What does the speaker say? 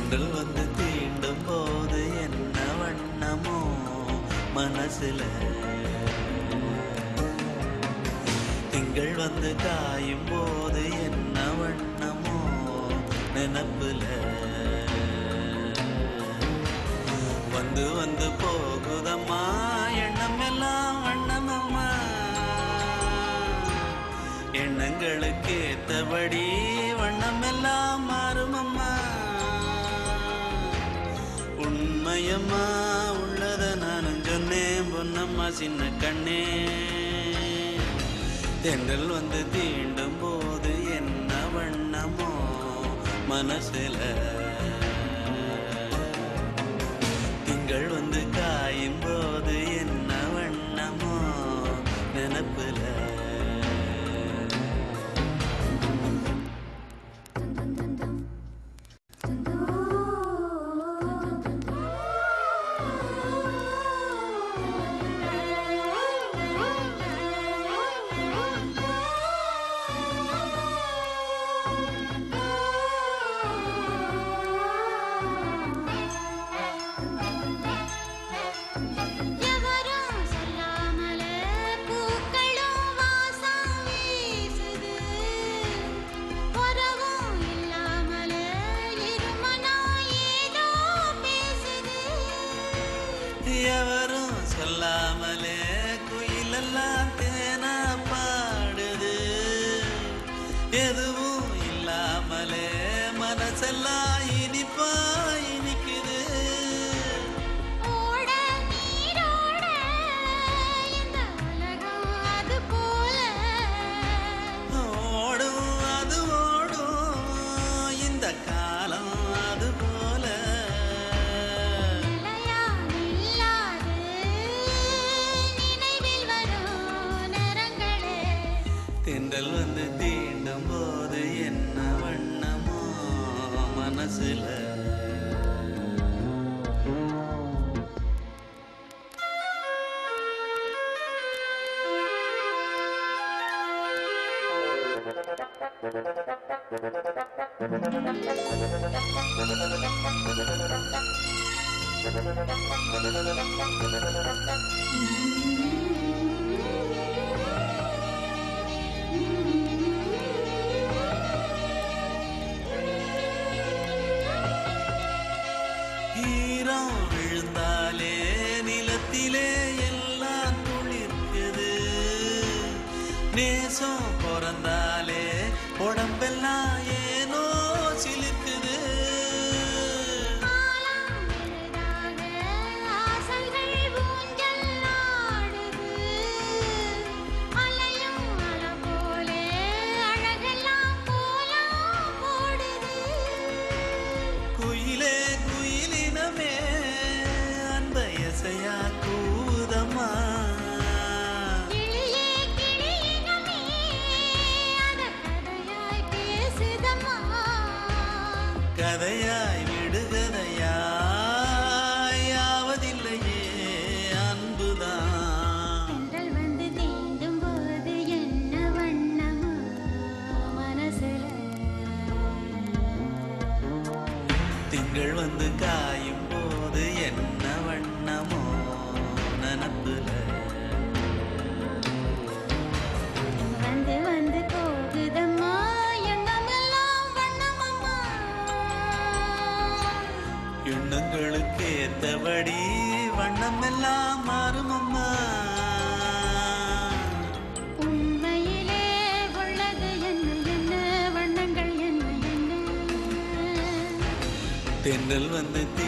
தென்றல் வந்து தீண்டும் போது என்ன வண்ணமோ மனசுல திங்கள் வந்து காயும் போது என்ன வண்ணமோ நினப்புல வந்து வந்து போகுதம்மா எண்ணம் எல்லாம் வண்ணமம்மா எண்ணங்களுக்கு ஏத்தபடி வண்ணம் எல்லாம் மாறுமம்மா உண்மையம்மா உள்ளத நானும் சொன்னேன் பொன்னம்மா சின்ன கண்ணே தென்றல் வந்து தீண்டும் போது என்ன வண்ணமோ மனசுல திங்கள் வந்து காயும் போது என்ன வண்ணமோ நினப்புல எவரும் சொல்லாமலே பூக்களும் வாசம் வீசுது உறவும் இல்லாமலே இருமனா ஏதோ பேசுது எவரும் சொல்லாமலே குயிலெல்லாம் தேனா பாடுது எதுவும் இல்லாமலே மனசெல்லாம் இனிப்பா இனிக்குது ஓட நீரோட இந்த உலகம் அது போல ஓடும் அது ஓடும் இந்த காலம் அது போல நிலையா நில்லாது நினைவில் வரும் நேரங்களே தென்றல் வந்து தீண்டும் போது என்ன வண்ணமோ மனசுல ஈரம் விழுந்தாலே நிலத்திலே எல்லாம் குளிர்க்குது நேசம் பிறந்தாலே உடம்பெல்லாம் ஏனோ சிலிர்க்குது ஆலம் எளிதாக ஆசைகள் ஊஞ்சல் ஆடுது அலையும் அலை போலே அழகெல்லாம் கோலம் போடுது குயிலே குயிலினமே அன்பயசையா கூதம்மா கிளியே கிளியினமே அத கதையாய் பேசுதம்மா கதையாய் விடுகதையாய் யாவதில்லையே அன்புதான் தென்றல் வந்து தீண்டும் போது என்ன வண்ணமோ மனசுல திங்கள் வந்து காயும் போது என்ன வண்ணமோ நனப்புல வந்து வந்து போகுதம்மா எண்ணமெல்லாம் வண்ணமம்மா எண்ணங்களுக்கு ஏத்தபடி வண்ணம் எல்லாம் மாறுமம்மா உண்மையிலே உள்ளது என்ன என்ன வண்ணங்கள் என்ன என்ன தென்றல் வந்து தீ